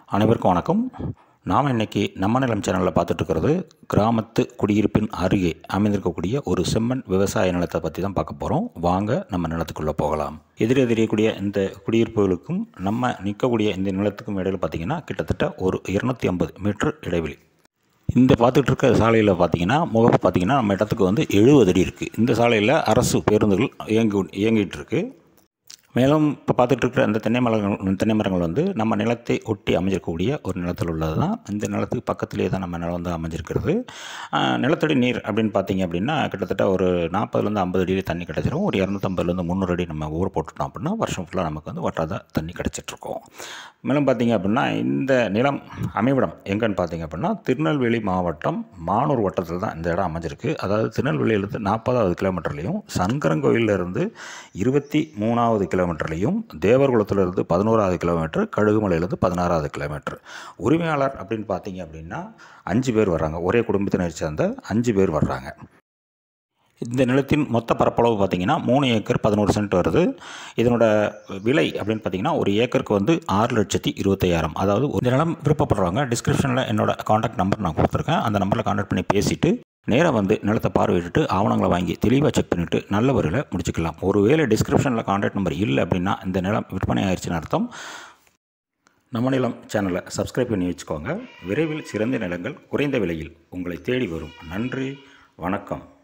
அனைவருக்கும் வணக்கம் நாம் இன்னைக்கு நம்ம நிலம் சேனலில் பார்த்துட்டு இருக்கிறது கிராமத்து குடியிருப்பின் அருகே அமைந்திருக்கக்கூடிய ஒரு செம்மண் விவசாய நிலத்தை பற்றி தான் பார்க்க போகிறோம் வாங்க நம்ம நிலத்துக்குள்ளே போகலாம் எதிரே தெரியக்கூடிய இந்த குடியிருப்புகளுக்கும் நம்ம நிற்கக்கூடிய இந்த நிலத்துக்கும் இடையில் பார்த்திங்கன்னா கிட்டத்தட்ட ஒரு இருநூத்தி ஐம்பது மீட்டர் இடைவெளி இந்த பார்த்துட்டு இருக்க சாலையில் பார்த்தீங்கன்னா முகப்பு பார்த்தீங்கன்னா நம்ம இடத்துக்கு வந்து எழுபது அடி இருக்குது இந்த சாலையில் அரசு பேருந்துகள் இயங்கி இயங்கிட்டு இருக்கு மேலும் இப்போ பார்த்துட்டு இருக்கிற இந்த தென்னை மரங்கள் தென்னை மரங்கள் வந்து நம்ம நிலத்தை ஒட்டி அமைஞ்சிருக்கக்கூடிய ஒரு நிலத்தில் உள்ளது தான் இந்த நிலத்துக்கு பக்கத்துலேயே தான் நம்ம நிலம் வந்து அமைஞ்சிருக்கிறது ஆஹ், நிலத்தடி நீர் அப்படின்னு பார்த்தீங்க அப்படின்னா கிட்டத்தட்ட ஒரு நாற்பதுலேருந்து ஐம்பது அடியில் தண்ணி கிடச்சிரும் ஒரு இரநூத்தம்பதுலேருந்து முந்நூறு அடி நம்ம ஊர் போட்டுட்டோம் அப்படின்னா வருஷம் ஃபுல்லாக நமக்கு வந்து வட்டாத தண்ணி கிடச்சிட்ருக்கோம் மேலும் பார்த்தீங்க அப்படின்னா இந்த நிலம் அமைவிடம் எங்கன்னு பார்த்தீங்க அப்படின்னா திருநெல்வேலி மாவட்டம் மானூர் வட்டத்தில் தான் இந்த இடம் அமைஞ்சிருக்கு அதாவது திருநெல்வேலியிலேருந்து நாற்பதாவது கிலோமீட்டர்லையும் சங்கரங்கோயிலிருந்து இருபத்தி மூணாவது கிலோமீட்டர்லையும் தேவர்குளத்திலிருந்து பதினோராவது கிலோமீட்டர் கழுகுமலையிலேருந்து பதினாறாவது கிலோமீட்டர் உரிமையாளர் அப்படின்னு பார்த்தீங்க அப்படின்னா அஞ்சு பேர் வர்றாங்க ஒரே குடும்பத்தினர் சேர்ந்த அஞ்சு பேர் வர்றாங்க இந்த நிலத்தின் மொத்த பரப்பளவு பார்த்தீங்கன்னா மூணு ஏக்கர் பதினோரு சென்ட் வருது இதனோட விலை அப்படின்னு பார்த்தீங்கன்னா ஒரு ஏக்கருக்கு வந்து ஆறு லட்சத்தி இருபத்தையாயிரம் அதாவது ஒரு நிலம் விருப்பப்படுறவங்க டிஸ்கிரிப்ஷனில் என்னோட காண்டாக்ட் நம்பர் நான் கொடுத்துருக்கேன் அந்த நம்பரில் காண்டாக்ட் பண்ணி பேசிவிட்டு நேராக வந்து நிலத்தை பார்வையிட்டு ஆவணங்களை வாங்கி தெளிவாக செக் பண்ணிவிட்டு நல்ல வரையில் முடிச்சுக்கலாம் ஒருவேளை டிஸ்கிரிப்ஷனில் காண்டாக்ட் நம்பர் இல்லை அப்படின்னா இந்த நிலம் விற்பனை ஆயிடுச்சுன்னு அர்த்தம் நம்ம நிலம் சேனலை சப்ஸ்கிரைப் பண்ணி வச்சுக்கோங்க விரைவில் சிறந்த நிலங்கள் குறைந்த விலையில் உங்களை தேடி வரும் நன்றி வணக்கம்